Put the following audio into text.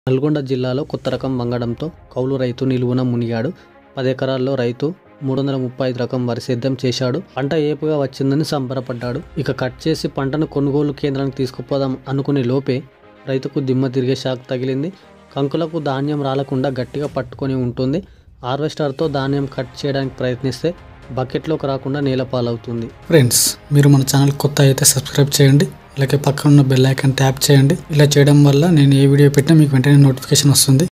నల్గొండ జిల్లాలో కొత్త రకం వంగడంతో కౌలు రైతు నిలువున మునిగాడు పది ఎకరాల్లో రైతు మూడు వందల ముప్పై ఐదు రకం వరి సిద్ధం చేశాడు పంట ఏపుగా వచ్చిందని సంబరపడ్డాడు ఇక కట్ చేసి పంటను కొనుగోలు కేంద్రానికి తీసుకుపోదాం అనుకునే లోపే రైతుకు దిమ్మ తిరిగే షాక్ తగిలింది కంకులకు ధాన్యం రాలకుండా గట్టిగా పట్టుకొని ఉంటుంది హార్వెస్టర్తో ధాన్యం కట్ చేయడానికి ప్రయత్నిస్తే బకెట్లోకి రాకుండా నేల పాలవుతుంది ఫ్రెండ్స్ మీరు మన ఛానల్ కొత్త అయితే సబ్స్క్రైబ్ చేయండి అలాగే పక్కన ఉన్న బెల్ ఐకాన్ ట్యాప్ చేయండి ఇలా చేయడం వల్ల నేను ఏ వీడియో పెట్టినా మీకు వెంటనే నోటిఫికేషన్ వస్తుంది